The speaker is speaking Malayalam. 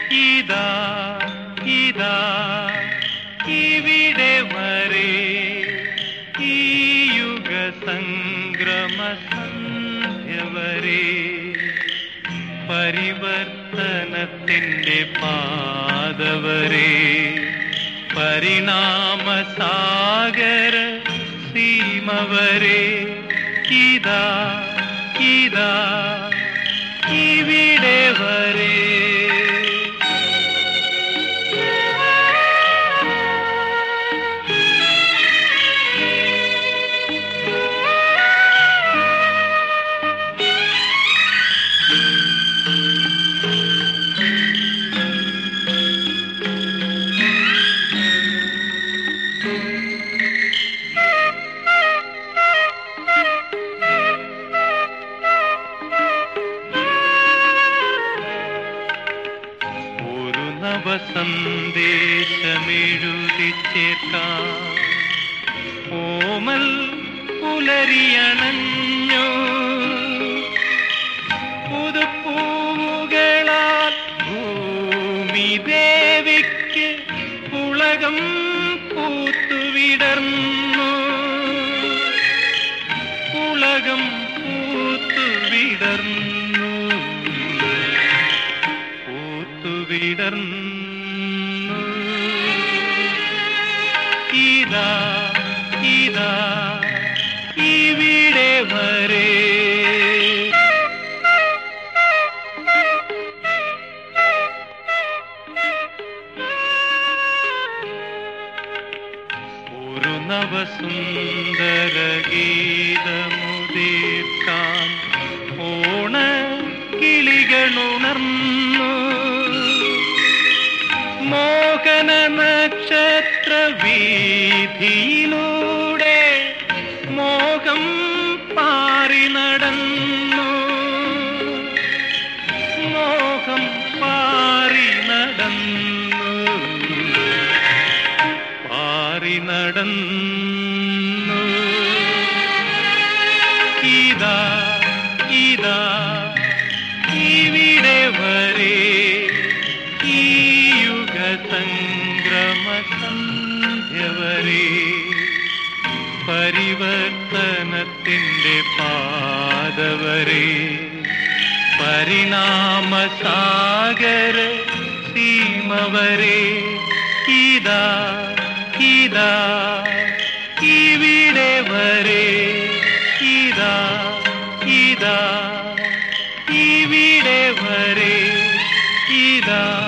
ഇതാ ഇതാ ഇവിടെ വരെ ഈ യുഗ സംഗ്രമ സന്ധ്യ വരെ പരിവർത്തനത്തിൻ്റെ പാതവരെ പരിണാമസാഗര സീമ വരെ ഇതാ ഇതാ ഇവിടെ വരെ ഒരു നവസന്ദേശമെഴുതി ചേർക്കാം ഓമൽ പുലരിയണഞ്ഞു പുതുപ്പൂവുകളാൽ ഭൂമി ദേവിക്ക് പുളകം പൂത്തുവിടർന്നു പുളകം പൂത്തുവിടർന്നു പൂത്തുവിടർന്നു ഇതാ ഇതാ ഇവിടെ വരെ ഒരു നവസുന്ദര ഗീതമുദീർക്കാൻ ഓണ കിളികളുണർന്നു മോഹന നക്ഷത്ര വീതിയിലൂടെ മോഹം പാറി നടന്നു മോഹം പാറി നടന്നു പാറി നടന്നു ഇതാ ഇതാ ഇവിടെ വരെ ഈ യുഗ സംഗ്രമ സന്ധ്യ വരെ പരിവർത്തനത്തിൻ്റെ പാതവരെ പരിണാമസാഗര സീമ വരെ ഇതാ ഇതാ ഇവിടെ വരെ ഇതാ ഇതാ ഇവിടെ വരെ ഇതാ